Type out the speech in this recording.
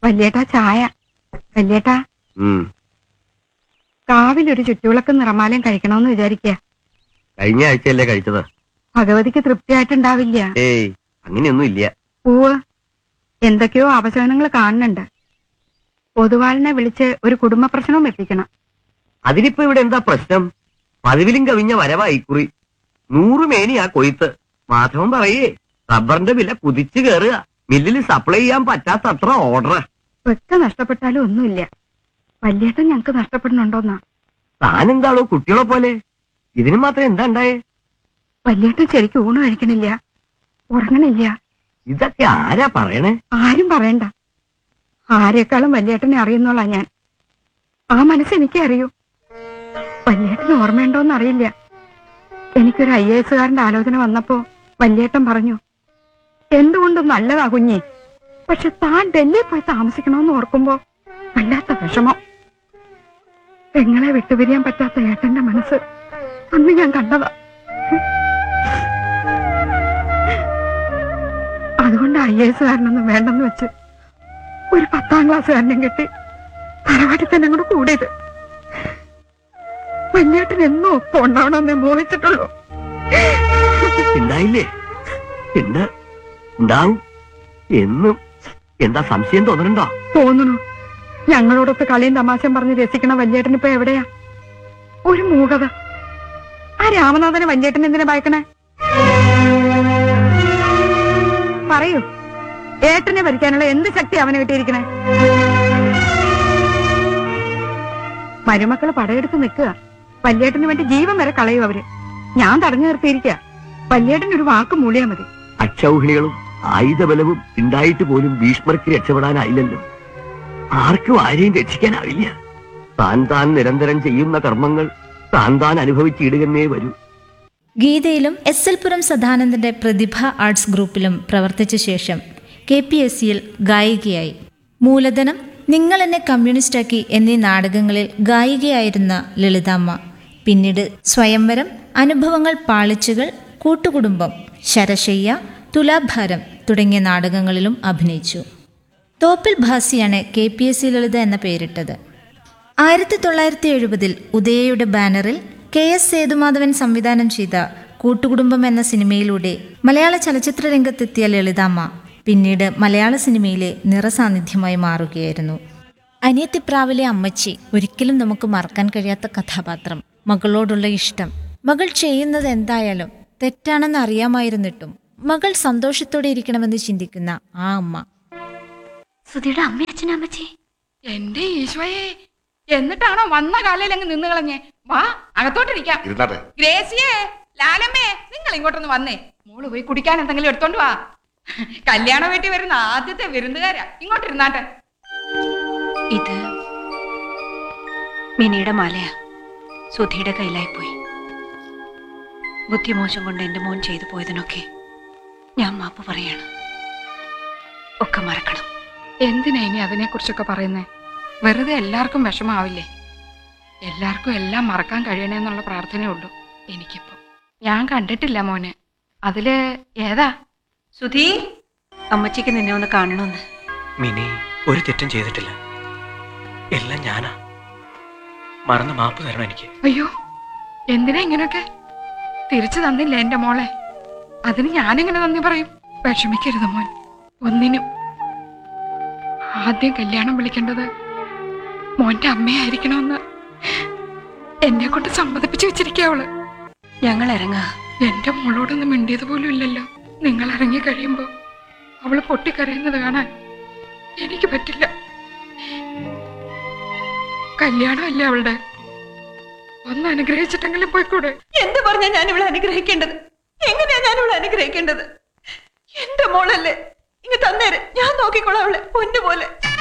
വല്യേട്ടാ ചായ വല്യേട്ടാ ഉം. കാവിലൊരു ചുറ്റുവിളക്ക് നിറമാലയും കഴിക്കണമെന്ന് വിചാരിക്കുക കഴിഞ്ഞ ആഴ്ചയല്ലേ കഴിച്ചത് ഭഗവതിക്ക് തൃപ്തിയായിട്ടുണ്ടാവില്ല ഏയ് അങ്ങനെയൊന്നും ഇല്ല പൂവ് എന്തൊക്കെയോ അപശകനങ്ങൾ കാണുന്നുണ്ട് പൊതുവാളിനെ വിളിച്ച് ഒരു കുടുംബ പ്രശ്നവും എത്തിക്കണം അതിനിപ്പോ ഇവിടെ എന്താ പ്രശ്നം പതിവിലും കവിഞ്ഞ വരവായി കുറി നൂറ് മേനിയാ കൊയ്ത്ത് മാധവൻ പറയേ റബ്ബറിന്റെ വില കുതിച്ചു കയറുക മില്ലിൽ സപ്ലൈ ചെയ്യാൻ പറ്റാത്തത്ര ഓർഡർ ഒക്കെ നഷ്ടപ്പെട്ടാലും ഒന്നുമില്ല വല്യേട്ടൻ ഞങ്ങക്ക് നഷ്ടപ്പെടുന്നുണ്ടോന്നാ താനെന്താണോ കുട്ടികളെ പോലെ ഇതിന് മാത്രം എന്താ ഉണ്ടായേ വല്യേട്ടൻ ശരിക്കും ഊണ് കഴിക്കണില്ല ഉറങ്ങണില്ല ഇതൊക്കെ ആരാ പറയണേ ആരും പറയണ്ട ആരെക്കാളും വല്യേട്ടനെ അറിയുന്നോളാ ഞാൻ ആ മനസ്സ് എനിക്ക് അറിയൂ വല്യേട്ടന് ഓർമ്മയുണ്ടോന്ന് അറിയില്ല എനിക്കൊരു ഐ എസ് കാരന്റെ ആലോചന വന്നപ്പോ വല്യേട്ടൻ പറഞ്ഞു എന്തുകൊണ്ടും നല്ലതാ കുഞ്ഞി പക്ഷെ താൻ ഡൽഹിയിൽ പോയി താമസിക്കണമെന്ന് ഓർക്കുമ്പോ വല്ലാത്ത വിഷമം പെങ്ങളെ വിട്ടുപിരിയാൻ പറ്റാത്ത ഏട്ടന്റെ മനസ്സ് അന്ന് ഞാൻ കണ്ടതാ അതുകൊണ്ട് ഐ എസ് കാരനൊന്നും വേണ്ടെന്ന് വെച്ച് ഒരു പത്താം ക്ലാസ്സുകാരനെ കെട്ടി തറവാട്ടിൽ തന്നെ അങ്ങോട്ട് കൂടിയത് വല്യേട്ടൻ എന്നും ഒപ്പം ഉണ്ടാവണമെന്നേ മോഹിച്ചിട്ടുള്ളൂ ഉണ്ടായില്ലേ ഉണ്ട് ഉണ്ടാവും എന്നും എന്താ സംശയം തോന്നുന്നുണ്ടോ തോന്നുന്നു ഞങ്ങളോടൊത്ത് കളിയും തമാശയും പറഞ്ഞ് രസിക്കണ വല്യേട്ടൻ ഇപ്പൊ എവിടെയാ ഒരു മൂകത ആ രാമനാഥനെ വല്യേട്ടൻ എന്തിനാ ഭയക്കണേ പറയൂ ഏട്ടനെ ഭരിക്കാനുള്ള എന്ത് ശക്തി അവന് കിട്ടിയിരിക്കണേ മരുമക്കള് പടയെടുത്ത് നിൽക്കുക വല്യേട്ടന് വേണ്ടി ജീവൻ വരെ കളയും അവര് ഞാൻ തടഞ്ഞു നിർത്തിയിരിക്കുക വല്യേട്ടൻ ഒരു വാക്ക് മൂളിയാ മതി അക്ഷൗഹിണികളും ആയുധബലവും ഉണ്ടായിട്ട് പോലും ഭീഷ്മർക്ക് രക്ഷപ്പെടാനായില്ലല്ലോ ആർക്കും ആരെയും രക്ഷിക്കാനാവില്ല താൻ താൻ നിരന്തരം ചെയ്യുന്ന കർമ്മങ്ങൾ താൻ താൻ അനുഭവിച്ചിടുകന്നേ വരൂ ഗീതയിലും എസ് എൽ പുരം സദാനന്ദന്റെ പ്രതിഭ ആർട്സ് ഗ്രൂപ്പിലും പ്രവർത്തിച്ച ശേഷം കെ പി എസ് സിയിൽ ഗായികയായി മൂലധനം നിങ്ങൾ എന്നെ കമ്മ്യൂണിസ്റ്റാക്കി എന്നീ നാടകങ്ങളിൽ ഗായികയായിരുന്ന ലളിതാമ്മ പിന്നീട് സ്വയംവരം അനുഭവങ്ങൾ പാളിച്ചുകൾ കൂട്ടുകുടുംബം ശരശയ്യ തുലാഭാരം തുടങ്ങിയ നാടകങ്ങളിലും അഭിനയിച്ചു തോപ്പിൽ ഭാസിയാണ് K P S C Lalitha എന്ന പേരിട്ടത് ആയിരത്തി തൊള്ളായിരത്തി എഴുപതിൽ ഉദയയുടെ ബാനറിൽ കെ എസ് സേതുമാധവൻ സംവിധാനം ചെയ്ത കൂട്ടുകുടുംബം എന്ന സിനിമയിലൂടെ മലയാള ചലച്ചിത്ര രംഗത്തെത്തിയ ലളിതാമ്മ പിന്നീട് മലയാള സിനിമയിലെ നിറസാന്നിധ്യമായി മാറുകയായിരുന്നു അനിയത്തിപ്രാവിലെ അമ്മച്ചി ഒരിക്കലും നമുക്ക് മറക്കാൻ കഴിയാത്ത കഥാപാത്രം മകളോടുള്ള ഇഷ്ടം മകൾ ചെയ്യുന്നത് എന്തായാലും തെറ്റാണെന്ന് അറിയാമായിരുന്നിട്ടും മകൾ സന്തോഷത്തോടെ ഇരിക്കണമെന്ന് ചിന്തിക്കുന്ന ആ അമ്മ സുധിയുടെ അമ്മ അച്ഛനമ്മച്ചി എന്റെ ഈശോയെ എന്നിട്ടാണോ വന്ന കാലയിൽ അങ്ങ് നിന്ന് കളഞ്ഞേ വാ അകത്തോട്ടിരിക്കാം ഇരുന്നാട്ടെ ഗ്രേസിയേ ലാലമ്മേ നിങ്ങൾ ഇങ്ങോട്ടൊന്ന് വന്നേ മോള് പോയി കുടിക്കാൻ എന്തെങ്കിലും എടുത്തോണ്ട് വാ കല്യാണ വീട്ടിൽ വരുന്ന ആദ്യത്തെ വിരുന്നുകാരാ ഇങ്ങോട്ടിരുന്നാട്ടെ ഇത് മിനിയുടെ മാലയാ സുധിയുടെ കയ്യിലായി പോയി ബുദ്ധിമോശം കൊണ്ട് എന്റെ മോൻ ചെയ്തു പോയതിനൊക്കെ ഞാൻ മാപ്പ് പറയാണ് ഒക്കെ മറക്കണം എന്തിനാ ഇനി അതിനെ കുറിച്ചൊക്കെ പറയുന്നേ വെറുതെ എല്ലാവർക്കും വിഷമാവില്ലേ എല്ലാവർക്കും എല്ലാം മറക്കാൻ കഴിയണേന്നുള്ള പ്രാർത്ഥനയേ ഉള്ളൂ എനിക്കിപ്പം ഞാൻ കണ്ടിട്ടില്ല മോനെ അതില് ഏതാ സുധി അമ്മച്ചിക്ക് നിന്നെ ഒന്ന് കാണണമെന്ന് മിനി ഒരു തെറ്റും ചെയ്തിട്ടില്ല എല്ലാം ഞാനാ മറന്ന് മാപ്പ് തരണം എനിക്ക് അയ്യോ എന്തിനാ ഇങ്ങനൊക്കെ തിരിച്ചു തന്നില്ല എന്റെ മോളെ അതിന് ഞാനെങ്ങനെ നന്ദി പറയും വിഷമിക്കരുത് മോൻ ഒന്നിനും ആദ്യം കല്യാണം വിളിക്കേണ്ടത് മോന്റെ അമ്മയായിരിക്കണമെന്ന് എന്നെ കൊണ്ട് സമ്മതിപ്പിച്ചു വെച്ചിരിക്കുക അവള് ഞങ്ങൾ ഇറങ്ങാ എന്റെ മോളോടൊന്നും മിണ്ടിയത് പോലും ഇല്ലല്ലോ നിങ്ങൾ ഇറങ്ങി കഴിയുമ്പോ അവള് പൊട്ടിക്കരയുന്നത് കാണാൻ എനിക്ക് പറ്റില്ല കല്യാണമല്ലേ അവളുടെ ഒന്ന് അനുഗ്രഹിച്ചിട്ടെങ്കിലും പോയിക്കൂടെ എന്ത് പറഞ്ഞാ ഞാൻ ഇവിടെ അനുഗ്രഹിക്കേണ്ടത് എങ്ങനെയാ ഞാൻ ഇവിടെ അനുഗ്രഹിക്കേണ്ടത് എന്റെ മോളല്ലേ ഇങ്ങ് തന്നേര് ഞാൻ നോക്കിക്കോളാം അവളെ പൊന്നു പോലെ